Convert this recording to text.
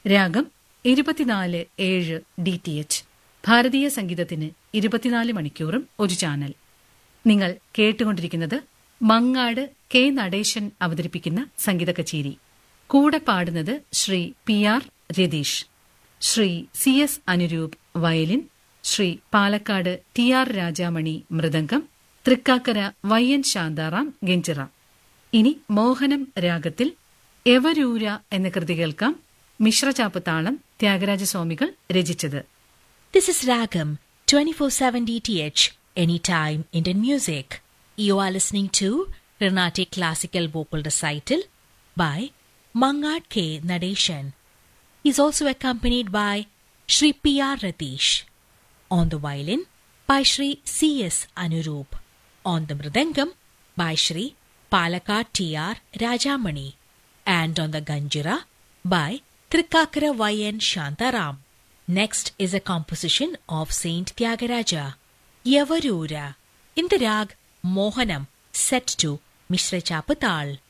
രാഗം ഇരുപത്തിനാല് ഏഴ് ഡി ടി എച്ച് ഭാരതീയ സംഗീതത്തിന് ഇരുപത്തിനാല് മണിക്കൂറും ഒരു ചാനൽ നിങ്ങൾ കേട്ടുകൊണ്ടിരിക്കുന്നത് മങ്ങാട് കെ നടേശൻ അവതരിപ്പിക്കുന്ന സംഗീത കച്ചേരി കൂടെ പാടുന്നത് Shri P R Ratheesh Shri C S Anuroop violin Shri Palakkad T R Rajamani മൃദംഗം തൃക്കാക്കര വൈ എൻ ശാന്താറാം ഗെഞ്ചിറ ഇനി മോഹനം രാഗത്തിൽ എവരൂര എന്ന കൃതി കേൾക്കാം മിശ്രചാപ്പ് താളം ത്യാഗരാജസ്വാമികൾ രചിച്ചത് This is Ragam 24/7 DTH Anytime Indian Music. You are listening to Carnatic Classical Vocal Recital by Mangad K. Nadeshan. He is also accompanied by Sri P. R. Ratish. On the violin by Sri C. S. Anurup. On the mridangam by Sri Palakkad T. R. Rajamani. And on the ganjira by Trikakara Y. N. Shantaram. Next is a composition of Saint Tyagaraja, Yavarura, in the rag Mohanam, set to Mishra Chapatal.